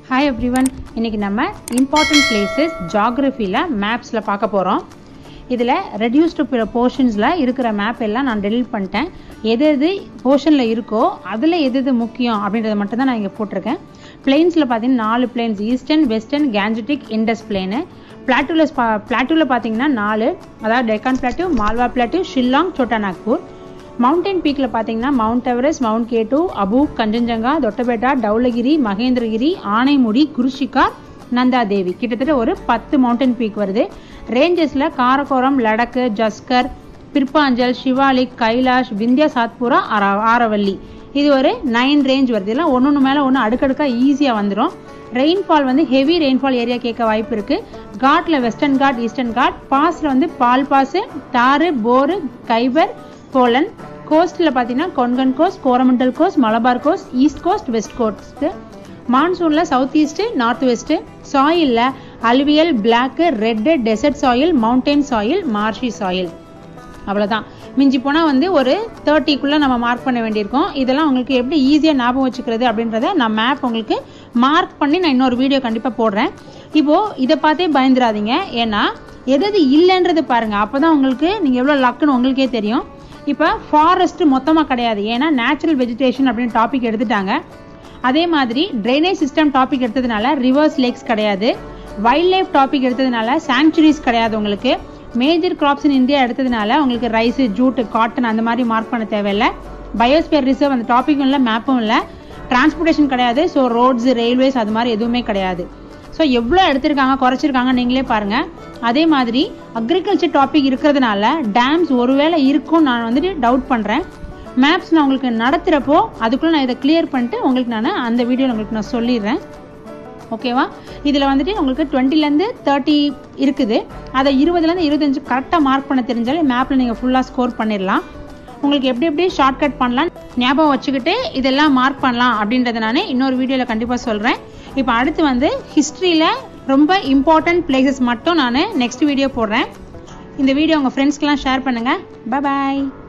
hi everyone இன்னைக்கு நம்ம important places ஜாகிரஃபியில் மேப்ஸில் பார்க்க போகிறோம் இதில் ரெடியூஸ்டு போர்ஷன்ஸில் இருக்கிற மேப் எல்லாம் நான் டெலிட் பண்ணிட்டேன் எது எது போர்ஷனில் இருக்கோ அதில் எது எது முக்கியம் அப்படின்றத மட்டும் தான் நான் இங்கே போட்டிருக்கேன் பிளெயின்ஸில் பார்த்தீங்கன்னா நாலு plains eastern western Gangetic Indus plain பிளாட்டூவில் பா பிளாட்டூவில் பார்த்தீங்கன்னா நாலு அதாவது Deccan plateau Malwa plateau Shillong Chota Nagpur mountain பீக்கில் பார்த்தீங்கன்னா மவுண்ட் எவரெஸ்ட் மவுண்ட் கேட்டு அபு கஞ்சஞ்சங்கா தொட்டபேட்டா டவுலகிரி மகேந்திரகிரி ஆனைமுடி குருஷிகா நந்தாதேவி கிட்டத்தட்ட ஒரு பத்து மவுண்டன் பீக் வருது ரேஞ்சஸில் காரக்கோரம் லடக்கு ஜஸ்கர் பிற்பாஞ்சல் சிவாலிக் கைலாஷ் விந்தியா சாத்புரா ஆரா ஆரவல்லி இது ஒரு நைன் ரேஞ்ச் வருது இதெல்லாம் ஒன்று ஒன்று மேலே ஒன்று அடுக்கடுக்காக ஈஸியாக வந்துடும் ரெயின்ஃபால் வந்து ஹெவி ரெயின்ஃபால் ஏரியா கேட்க வாய்ப்பு இருக்கு காட்ல வெஸ்டர்ன் காட் ஈஸ்டர்ன் காட் பாஸ்ல வந்து பால் பாஸ் தாரு போரு கைபர் போலன் கோஸ்ட்ல பார்த்தீங்கன்னா Konkan coast Coromandel coast Malabar coast east coast west coast மான்சூன்ல சவுத் ஈஸ்ட் நார்த் வெஸ்ட் சாயில்ல alluvial black red desert soil mountain soil marshy soil அவ்வளோதான் மிஞ்சி போனால் வந்து ஒரு தேர்ட்டிக்குள்ளே நம்ம மார்க் பண்ண வேண்டியிருக்கோம் இதெல்லாம் உங்களுக்கு எப்படி ஈஸியாக ஞாபகம் வச்சுக்கிறது அப்படின்றத நான் மேப் உங்களுக்கு மார்க் பண்ணி நான் இன்னொரு வீடியோ கண்டிப்பாக போடுறேன் இப்போது இதை பார்த்தே பயந்துடாதீங்க ஏன்னா எது எது இல்லைன்றது பாருங்கள் அப்போ தான் உங்களுக்கு நீங்கள் எவ்வளோ லக்குன்னு உங்களுக்கே தெரியும் இப்போ ஃபாரஸ்ட் மொத்தமாக கிடையாது ஏன்னா நேச்சுரல் வெஜிடேஷன் அப்படின்னு டாபிக் எடுத்துட்டாங்க அதே மாதிரி ட்ரைனேஜ் சிஸ்டம் டாபிக் எடுத்ததுனால ரிவர்ஸ் லேக்ஸ் கிடையாது வைல்ட் லைஃப் டாபிக் எடுத்ததுனால சாங்சுரிஸ் கிடையாது உங்களுக்கு மேஜர் கிராப்ஸ் இன் இந்தியா எடுத்ததுனால உங்களுக்கு ரைஸ் ஜூட் காட்டன் அந்த மாதிரி மார்க் பண்ண தேவையில்லை பயோஸ்பியர் ரிசர்வ் அந்த டாப்பிக்கும் இல்லை மேப்பும் இல்லை டிரான்ஸ்போர்ட்டேஷன் கிடையாது ஸோ ரோட்ஸ் ரயில்வேஸ் அது மாதிரி எதுவுமே கிடையாது ஸோ எவ்வளோ எடுத்திருக்காங்க குறைச்சிருக்காங்க நீங்களே பாருங்க அதே மாதிரி அக்ரிகல்ச்சர் டாபிக் இருக்கிறதுனால டேம்ஸ் ஒருவேளை இருக்கும் நான் வந்துட்டு டவுட் பண்ணுறேன் மேப்ஸ் நான் உங்களுக்கு நடத்துகிறப்போ அதுக்குள்ளே நான் இதை கிளியர் பண்ணிட்டு உங்களுக்கு நான் அந்த வீடியோவில் உங்களுக்கு நான் சொல்லிடுறேன் ஓகேவா இதில் வந்துட்டு உங்களுக்கு டுவெண்ட்டிலேருந்து தேர்ட்டி இருக்குது அதை இருபதுலேருந்து இருபத்தஞ்சு கரெக்டாக மார்க் பண்ண தெரிஞ்சாலே மேப்பில் நீங்கள் ஃபுல்லாக ஸ்கோர் பண்ணிடலாம் உங்களுக்கு எப்படி எப்படி ஷார்ட்கட் பண்ணலாம் ஞாபகம் வச்சுக்கிட்டு இதெல்லாம் மார்க் பண்ணலாம் அப்படின்றத நான் இன்னொரு வீடியோவில் கண்டிப்பாக சொல்கிறேன் இப்போ அடுத்து வந்து ஹிஸ்ட்ரியில் ரொம்ப இம்பார்ட்டன்ட் பிளேசஸ் மட்டும் நான் நெக்ஸ்ட் வீடியோ போடுறேன் இந்த வீடியோ உங்கள் ஃப்ரெண்ட்ஸ்க்கெலாம் ஷேர் பண்ணுங்கள் பாய்